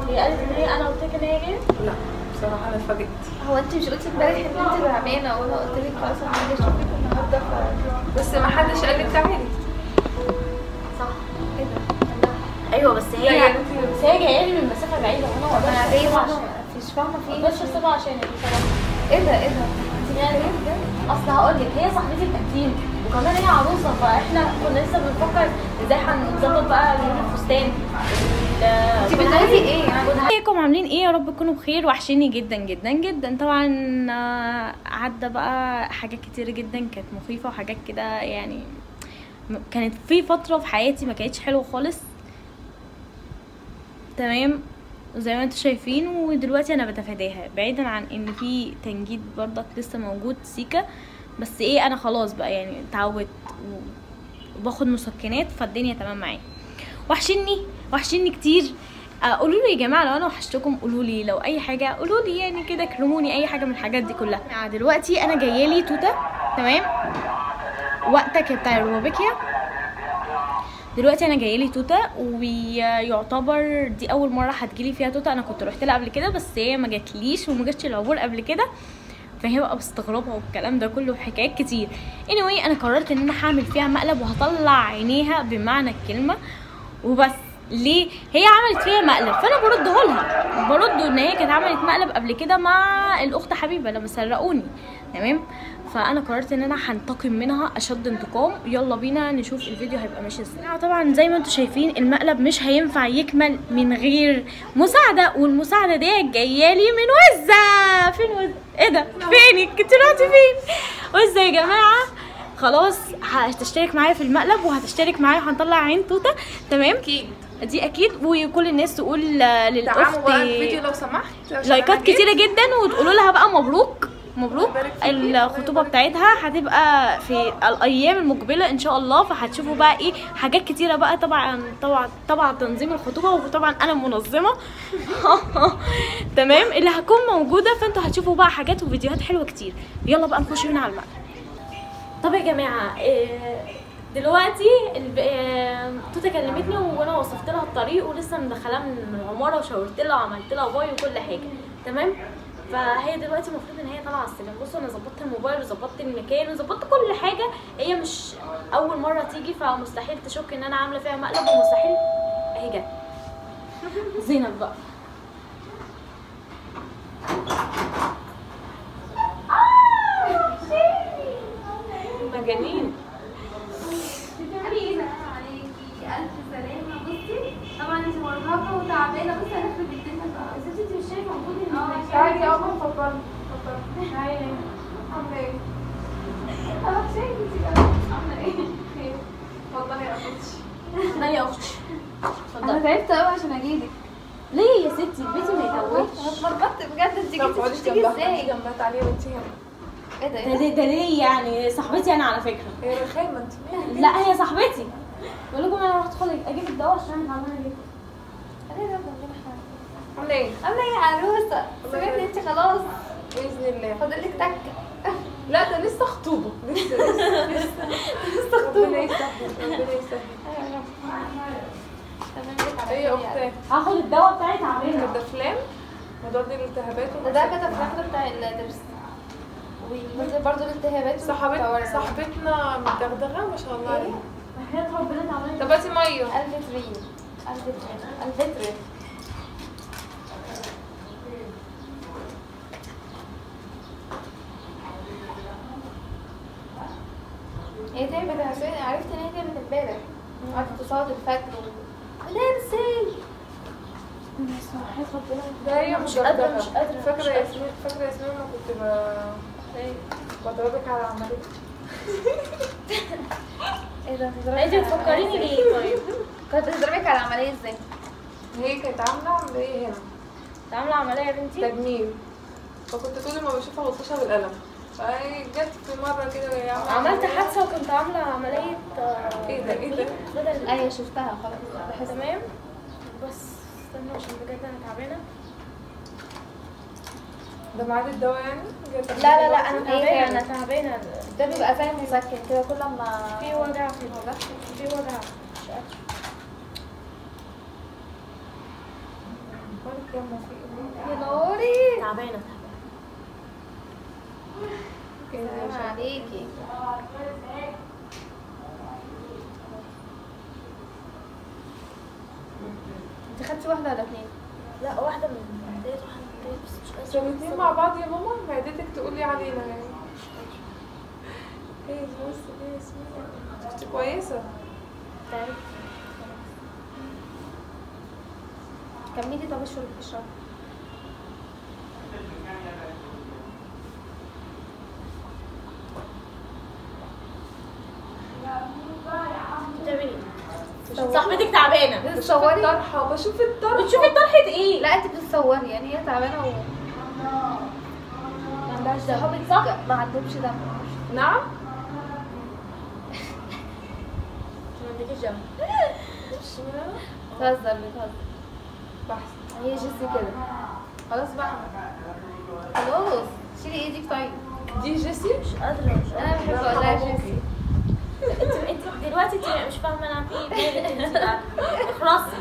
هي قالت ان هي انا قلت لك ان هي جايه لا بصراحه انا اتفاجئت هو انت مش قلتي امبارح ان انت تعبانه وانا قلت لك خلاص انا هاجي اشوفك النهارده ف بس ما حدش قال لك تعالي صح ايه ده؟ ايوه بس لا هي يا بنتي بس هي جايه لي من مسافه بعيده وانا ما انا اقدرش جايه اسيبها برضه عشان مش فاهمه في ما ايه اقدرش اسيبها عشان بصراحه ايه ده ايه ده؟ انت يعني اصل هقول لك هي صاحبتي الانتيم وكمان هي عروسه فاحنا كنا لسه بنفكر ازاي هنظبط بقى لون الفستان انت بتعملي ايه يعني؟ ازيكم عاملين ايه يا رب تكونوا بخير وحشيني جدا جدا جدا طبعا آه، عدى بقى حاجات كتير جدا كانت مخيفه وحاجات كده يعني م- كانت في فتره في حياتي ما كانتش حلوه خالص تمام زي ما انتم شايفين ودلوقتي انا بتفاداها بعيدا عن ان في تنجيد برضك لسه موجود سيكا بس ايه انا خلاص بقى يعني اتعودت و- وباخد مسكنات فالدنيا تمام معايا وحشني وحشني كتير آه، قولوا لي يا جماعه لو انا وحشتكم قولوا لي لو اي حاجه قولوا لي يعني كده كرموني اي حاجه من الحاجات دي كلها آه، دلوقتي انا جايه لي توته تمام وقتك بتاع الروبيكيا دلوقتي انا جايه لي توته ويعتبر دي اول مره هتجيلي فيها توته انا كنت رحت لها قبل كده بس هي ما جاتليش وما جاتش العبور قبل كده فهي بقى مستغربه والكلام ده كله حكايات كتير anyway انا قررت ان انا هعمل فيها مقلب وهطلع عينيها بمعنى الكلمه وبس ليه هي عملت فيها مقلب فانا برده لها برده ان هي كانت عملت مقلب قبل كده مع الاخت حبيبه لما سرقوني تمام فانا قررت ان انا هنتقم منها اشد انتقام يلا بينا نشوف الفيديو هيبقى ماشي ازاي آه طبعا زي ما انتم شايفين المقلب مش هينفع يكمل من غير مساعده والمساعده دي جايه لي من وزه فين وزه ايه ده فينك انت رحتي فين وزه يا جماعه خلاص هتشترك معايا في المقلب وهتشترك معايا وهنطلع عين توته تمام اكيد دي اكيد وكل الناس تقول آه، دعموا للاخت بقى الفيديو لو سمحت عشان لايكات أنا جيت. كتيره جدا وتقولوا لها بقى مبروك مبروك يبارك فيكي. الخطوبه بتاعتها هتبقى في الايام المقبله ان شاء الله فهتشوفوا بقى ايه حاجات كتيره بقى طبعا طبعا طبعا تنظيم الخطوبه وطبعا انا منظمه تمام اللي هتكون موجوده فانتوا هتشوفوا بقى حاجات وفيديوهات حلوه كتير يلا بقى نخش هنا على المقلب طب يا جماعه إيه، دلوقتي الب... آه، توته كلمتني وانا وصفت لها الطريق ولسه مدخلاها من العماره وشاورت لها وعملت لها باي وكل حاجه تمام فهي دلوقتي المفروض ان هي طالعه على السلم بصوا انا ظبطت الموبايل وظبطت المكان وظبطت كل حاجه هي مش اول مره تيجي فمستحيل تشك ان انا عامله فيها مقلب ومستحيل اهي جت زينب بقى مجانين السلام عليكي الف سلامه بصي طبعا انت مرهقه وتعبانه بصي هنخرب الدنيا خالص بس انت مش شايفه المفروض ان تعالي يا أمه اتفضلي اتفضلي عامله ايه؟ اه شايفه انت عامله ايه خير اتفضلي يا اختي لا يا اختي انا اتفضلي تعبت قوي عشان اجيلك ليه يا ستي البيت ما يتوهش انا اتمرمطت بجد انت طب جيتي اقعدي تشتكي جنبها اقعدي ازاي جنبها تعالي يا بنتي هنا ايه ده ده ايه ده ليه ده ليه يعني صاحبتي انا على فكره هي رخامه انت مالك؟ لا هي صاحبتي بقول لكم انا رحت ادخل اجيب الدواء عشان انا تعبانه جدا ايه ده ربنا يحفظك. عامله ايه؟ عامله ايه يا عروسه سيبتني انت خلاص باذن الله فاضل لك تكه لا ده لسه خطوبه لسه لسه لسه لسه ربنا خطوبه يسهل ربنا يسهل تمام لك على ايه يا خير يعني. اختي؟ هاخد الدواء بتاعي تعبانه ده فلام مضاد للالتهابات ده ده كده الفخر بتاع الضرس ومثل برضه الالتهابات صاحبت والتورم. صاحبتنا مدغدغه ما شاء الله عليها وحياة ربنا تعبانه طب هاتي ميه الفيترين الفيترين الفيترين هي تعبت يا حسين عرفت ان هي تعبت امبارح قعدت تصوت الفجر و... نانسي وحياة ربنا ده هي مش قادرة مدغدغة. مش قادرة مش فاكره قادرة. ياسمين فاكره ياسمين لما كنت ب... بضربك على العمليه ايه ده انت بتفكريني ليه طيب كانت بتضربك على العمليه ازاي؟ هي كانت عامله عمليه هنا انت عامله عمليه يا بنتي تجميل فكنت طول ما بشوفها بطشها بالقلم فهي جت في مره كده وهي عامله عملت عملية. حادثه وكنت عامله عمليه آه، ايه ده ايه ده بدل ايوه شفتها خلاص بحس تمام بس استنى عشان بجد انا تعبانه ده ميعاد الدواء يعني جت لا لا لا انا دلوقتي؟ إيه تعبانه انا فعلا؟ تعبانه ده بيبقى فاهم مسكن كده كل ما في وجع في الوجع في وجع مش قادره مالك يا مفيق يا نوري تعبانه سلام عليكي انت خدتي واحدة ولا اتنين؟ لا واحده من ديت واحده من ديت بس مش عشان قادره الاتنين مع بعض يا ماما معدتك تقولي علينا يعني ايه بس ايه اسمها انت كويسة تعرف كملي طب اشرب اشرب بتعملي ايه؟ صاحبتك تعبانه بشوف بتصوري؟ الطرحة بشوف الطرحة بتشوفي طرحه ايه؟ لا انت بتصوري يعني هي تعبانة و ما عندهاش دم صحابك صح؟ ما عندهمش دم نعم ما عندكيش جنب بتهزر بتهزر بحث هي جيسي كده خلاص بقى خلاص شيلي ايدك طيب دي جيسي مش قادره مش انا بحب اقول لها جيسي انت انت دلوقتي انت مش فاهمه انا في ايه دماغك انت بقى. اخرسي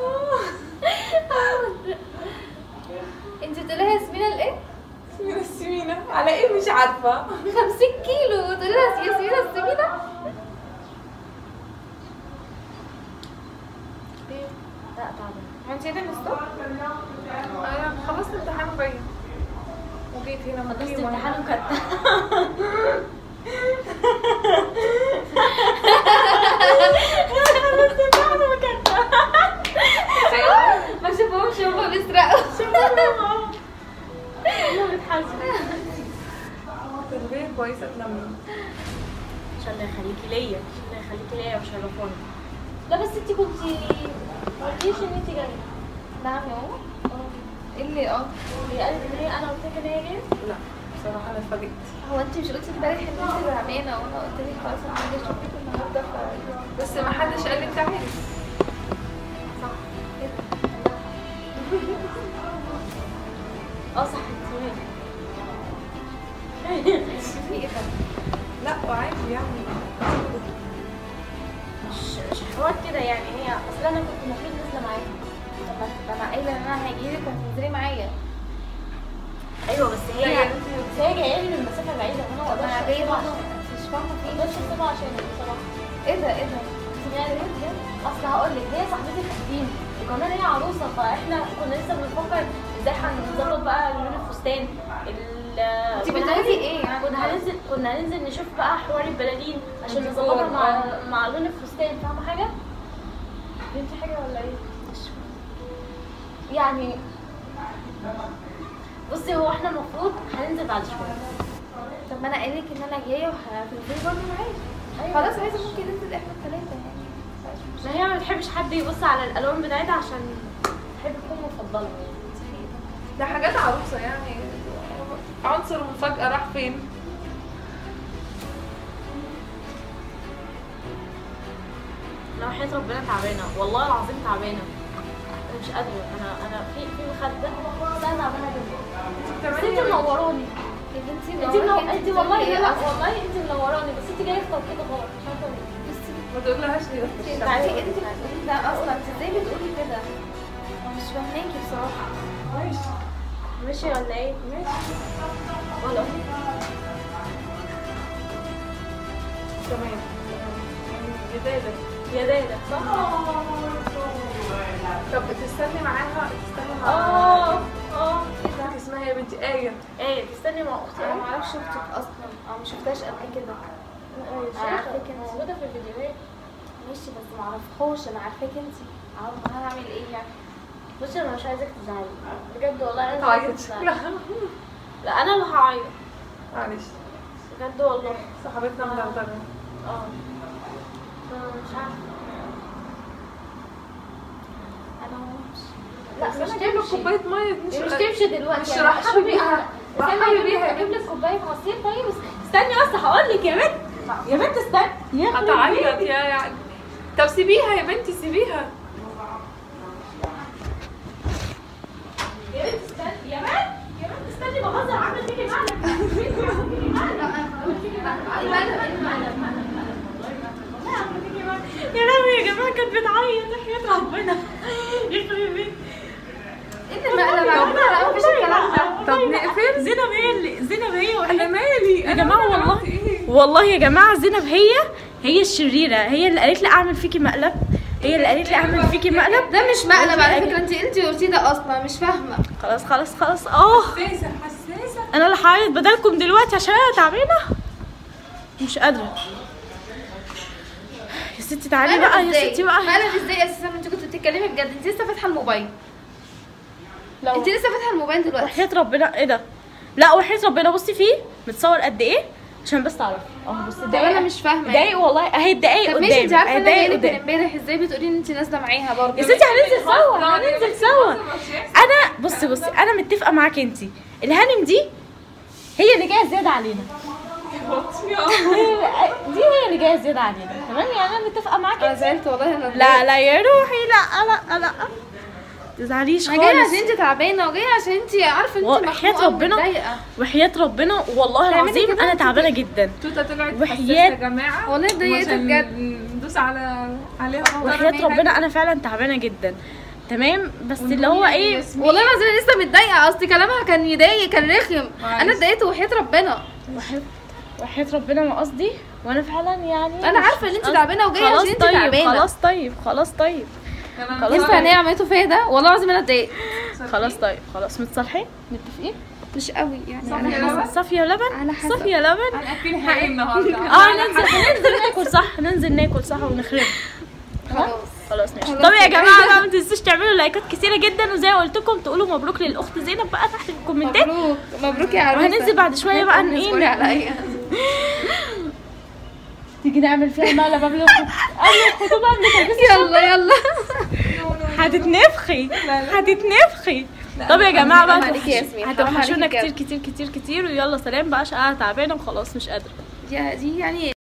انت بتقولي لها ياسمينة الايه؟ من السمينة على ايه مش عارفة 50 كيلو تقولي لها ياسمينة السمينة لا تعبانه ما انت هنا من الصبح انا خلصت امتحان باين وجيت هنا خلصت مقيمة. امتحان وكتة خلصت امتحان وكتة ما شافوهمش هما بيسرقوا انا بتحاسب تربية كويسة تلمي عشان الله يخليكي ليا عشان الله يخليكي ليا وشرفوني لا بس انت كنتي ما قلتيش ان انت جايه نعم يا ماما ايه اللي اه هي قالت ان هي انا قلت لك ان هي جايه لا بصراحة انا اتفاجئت هو انت مش قلتي امبارح ان انت تعبانه وانا قلت لك خلاص انا هاجي اشوفك النهارده ف بس ما حدش قال لي تعالي صح كده اه صح انت في ايه ده؟ لا وعادي يعني مش مش حوار كده يعني هي اصل انا كنت المفروض نازله معاها طب ما- انا قايله ان انا هاجي لك وهتنزلي معايا ايوه بس هي لا، بس هي جايه لي من مسافه بعيده وانا ما طب اقدرش انا جايه اسيبها برضه عشان مش فاهمه في ما ايه اقدرش اسيبها عشان بصراحه ايه ده ايه ده؟ يعني ليه بجد؟ اصل هقول لك هي صاحبتي القديم وكمان هي عروسه فاحنا كنا لسه بنفكر ازاي هنظبط بقى لون الفستان ال انت كنا بتقولي هننزل- ايه يعني؟ كنا هننزل كنا هننزل نشوف بقى حوار البلالين عشان الديكور، نظبطها مع اه. مع لون الفستان فاهمه حاجه؟ فهمتي حاجه ولا ايه؟ يعني بصي هو احنا المفروض هننزل بعد شويه طب ما انا قايله لك ان انا جايه وهتنزلي برضه معايا أيوة. خلاص عايزه ممكن ننزل احنا الثلاثه يعني ما هي ما بتحبش حد يبص على الالوان بتاعتها عشان تحب تكون مفضله يعني ده حاجات عروسة يعني عنصر المفاجأة راح فين؟ انا وحياة ربنا تعبانه والله العظيم تعبانه انا مش قادره انا انا في في مخده بس انا تعبانه جدا بس انت منوراني يا بنتي انت منو... انت والله لا لا والله انت منوراني بس انت جايه في توقيت غلط مش عارفه ليه بصي ما تقولهاش ليه انت انت بتقولي ده اصلا انت ازاي بتقولي كده؟ انا مش فاهماكي بصراحه ماشي ماشي ولا ايه؟ ماشي ولا تمام يا دادا يا دادا صح؟ طب تستني معاها تستني معاها اه اه بنتك اسمها يا بنتي آية ايه تستني مع اختي انا ما اعرفش اختك اصلا او ما شفتهاش قبل كده ايه عارفاك انت. موجوده في الفيديوهات ماشي بس ما اعرفهاش انا عارفاك انت عارفه هعمل ايه يعني بصي انا مش عايزك تزعلي بجد والله انا مش عايزك تعيط تزعلي لا لا انا اللي هعيط معلش بجد والله صاحبتنا مدغدغة اه مش عارفه انا مش لا بس مش انا جايبه تمشي كوبايه ميه مش تمشي دلوقتي مش يعني رحبي اشربي- بيها استني رحبي اجيب بيها لك يا اجيب بنتي لك كوبايه عصير طيب بس استني بس هقول لك يا بنت يا بنت استني يا أخي هتعيط يا يعني طب سيبيها يا بنتي سيبيها يا بنت استني يا بنت يا بنت استني بهزر عامل فيكي مقلب عامل فيكي مقلب عامل فيكي مقلب يا لهوي يا جماعه كانت بتعيط حياة ربنا يخرب بيت ايه اللي طب نقفل زينب هي اللي زينب هي انا وحياة مالي يا أنا جماعه مالي والله عملت إيه؟ والله يا جماعه زينب هي هي الشريره هي اللي قالت لي اعمل فيكي مقلب هي اللي قالت لي اعمل فيكي مقلب ده مش مقلب على أيوة. فكره انت انت قلتي ده اصلا مش فاهمه خلاص خلاص خلاص اه حساسه حساسه انا اللي هعيط بدلكم دلوقتي عشان انا تعبانه مش قادره يا ستي تعالي بقى يا ستي بقى مقلب ازاي اساسا انت كنت بتتكلمي بجد انت لسه فاتحه الموبايل لو انت لسه فاتحه الموبايل دلوقتي وحياة ربنا ايه ده لا وحياة ربنا بصي فيه متصور قد ايه عشان بس تعرفي اه بصي طب انا مش فاهمه دقايق والله اهي الدقايق طب ماشي انت قدامي عارفه اهي انا جايه الدقايق لك من قدامي امبارح ازاي بتقولي ان انت نازله معاها برضه يا ستي هننزل سوا هننزل سوا انا بصي بصي انا متفقه معاك انتي الهانم دي هي اللي جايه زياده علينا هي- دي هي اللي جايه زياده علينا تمام يعني انا متفقه معاك انا انتي زعلت والله انا لا لا يا روحي لا لا لا تزعليش انا جايه خالص عشان انت تعبانه وجايه عشان انت عارفه انت وحياة مخنوقه ربنا ومتضايقه وحياة ربنا والله تعملي العظيم كده انا انت تعبانه جدا توته طلعت وحياة- حساسه يا جماعه والله اتضايقت وعشان بجد ندوس على عليها أكتر. وحياة ربنا انا فعلا تعبانه جدا تمام بس اللي هو ايه والله العظيم انا لسه متضايقه اصلي كلامها كان يضايق كان رخم معلش. انا اتضايقت وحياه ربنا وحياة وحياة ربنا ما قصدي وانا فعلا يعني انا مش- عارفه ان مش انت قصدي. تعبانه وجايه خلاص عشان انت طيب تعبانه خلاص طيب خلاص طيب كمان خلاص. ينفع ان هي عملته فيا ده والله العظيم انا اتضايقت خلاص طيب خلاص متصالحين متفقين مش قوي يعني صافية على لبن؟ حسب صافية لبن على حسب. صافية لبن هنأكل حقيقي النهارده اه ننزل ننزل ناكل صح ننزل ناكل صح ونخرب خلاص خلاص ماشي خلاص طب يا يا جماعه بقى ما تنسوش تعملوا لايكات كتيره جدا وزي ما قلت لكم تقولوا مبروك للاخت زينب بقى تحت في الكومنتات مبروك مبروك يا عروسه وهننزل بعد شويه بقى ان اصبري ايه عليا تيجي نعمل فيها مقلب قبل الخطوبه قبل الخطوبه قبل تلبيس يلا يلا هتتنفخي لا. هتتنفخي لا، طب يا حرام جماعه بقى عليكي يا ياسمين، حرام هتوحشونا عليكي كتير كتير كتير كتير ويلا سلام بقى عشان انا تعبانه وخلاص مش قادره دي دي يعني